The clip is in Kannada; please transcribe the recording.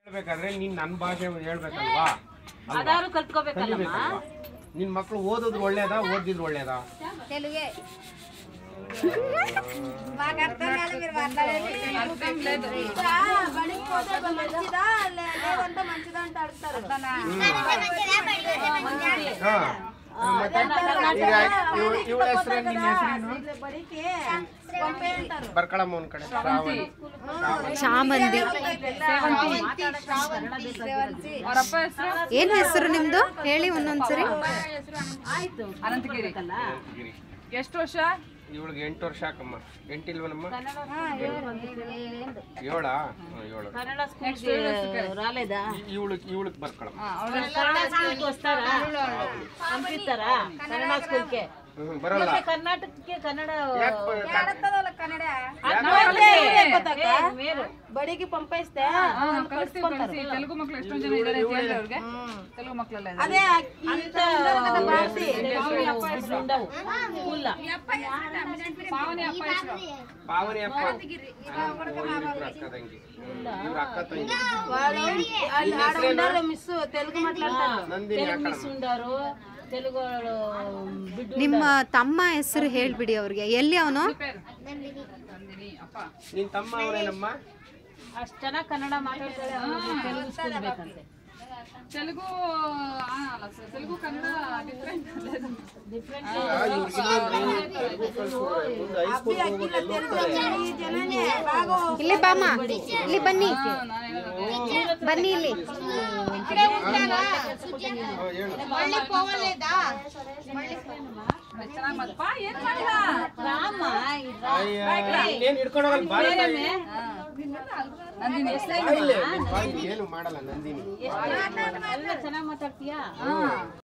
ಬೇಕಾದ್ರೆ ನೀನ್ ನನ್ನ ಭಾಷೆ ಹೇಳ್ಬೇಕಲ್ವಾ ಅದಾರು ಕಲ್ತ್ಕೋಬೇಕಲ್ಲಮ್ಮ ಕಲಿಬೇಕಲ್ವಾ ನಿನ್ ಮಕ್ಳು ಓದಿದ್ರು ఒళ్ళేదా ఓదిದ್ರು ఒళ్ళేదా తెలుగే మాకు అర్థం కాదు మీరు మాట్లాడేది బడికి పోతే మంచిదా లే- లేదంటే మంచిదా అంటే అడుగుతారు ಹಾ ಮತ್ತೆ ಈಗ ಇವ್- ಇವಳ ಹೆಸರೇನು ನಿನ್ನ ಹೆಸರೇನು ఇట్లా బడికి పంపే అంటారు ಬರ್ಕಳಮ್ಮ ಒಂದ್ ಕಡೆ ಶ್ರಾವಣಿ ಚಾಮಂದಿ ಅವರಪ್ಪ ಹೆಸರು ಏನ್ ಹೆಸರು ನಿಮ್ದು ಹೇಳಿ ಒಂದೊಂದ್ಸರಿ ಆಯ್ತು ಅನಂತಗಿರಿ ಗಿರಿ ಎಷ್ಟು ವರ್ಷ ಇವಳಿಗೆ ಎಂಟು ವರ್ಷ ಹಾಕಮ್ಮ ಎಂಟಿಲ್ವನಮ್ಮ కన్నడ ಏಳಾ ಹಾ, ಏಳು కన్నడ స్కూల్ రాలేదా ಇವಳಿಗೆ ಇವಳಿಗೆ ಬರ್ಕಳಮ್ಮ కన్నడ స్కూల్కి వస్తారా పంపిస్తారా కన్నడ స్కూల్కే ಹ್ಮ್ ಬರಲ್ಲ ಮತ್ತೆ ಕರ್ನಾಟಕಕ್ಕೆ ಕನ್ನಡ ಯಾಕ್ ಬ- కన్నడ ಏ, ಮೇಲು బడికి పంపిస్తే ಕಲಿಸ್ತೀವಿ ಕಲಿಸಿ ತೆಲುಗು ಮಕ್ಳು ಎಷ್ಟೊಂದು ಜನ ಇದ್ದಾರೆ ಅಂತ ಹೇಳಿ ಅವ್ರಿಗೆ ತೆಲುಗು ಮಕ್ಕಳೆಲ್ಲ ಇದ್ದಾರೆ అదే అంత ಬಿಟ್ಟು ఉండవు స్కూల్లో ಪಾವನಿ ಅಪ್ಪ ಹೆಸರು ಪಾವನಿ ಅಪ್ಪ ಇವ್ರಿಬ್ರು ಅಕ್ಕ ತಂಗಿ ಇವ್ರ ಅಕ್ಕ ತಂಗಿ వాళ్ళు ఆడ ఉన్నారు మిస్ తెలుగు మాట్లాడతారు ನಂದಿನಿ తెలుగు మిస్ ఉండారు తెలుగు వాళ్ళు బిడ్డు ನಿಮ್ಮ ತಮ್ಮ ಹೆಸರು ಹೇಳ್ಬಿಡಿ ಅವ್ರಿಗೆ ಎಲ್ಲಿ ಅವನು ಪೇರು ನಂದಿನಿ ಅಪ್ಪ ನಿನ್ ತಮ್ಮ ಅವರೇನಮ್ಮ ಅಷ್ಟು ಚೆನ್ನಾಗಿ ಕನ್ನಡ ಮಾತಾಡ್ತಾರೆ ಅವ್ರಿಗೆ ತೆಲುಗು ಸ್ಕೂಲ್ ಬೇಕಂತೆ ತೆಲುಗು ಆ, ಅಲ್ಲ sir Telugu Kannada different different ఈ జనాన్ని బాగా ಇಲ್ಲಿ ಬಾಮ ಇಲ್ಲಿ ಬನ್ನಿ ಬನ್ನಿ ಇಲ್ಲಿ ಚೆನ್ನಾಗಿ ಮತ್ತಪ್ಪ ಏನ್ ಮಾಡಿಲ್ಲ ರಾಮ ಏನ್ ಹಿಡ್ಕೊಂಡು ಹೋಗಲ್ಲ ಬಾರೆ ತಾಯಿ. ನಂದಿನಿ ಬಾ ಇಲ್ಲಿ, ನಿನ್ ಬಾಯಿಗೆ ಏನು ಮಾಡಲ್ಲ ನಂದಿನಿ ಎಲ್ಲ ಚೆನ್ನಾಗಿ ಮಾತಾಡ್ತೀಯಾ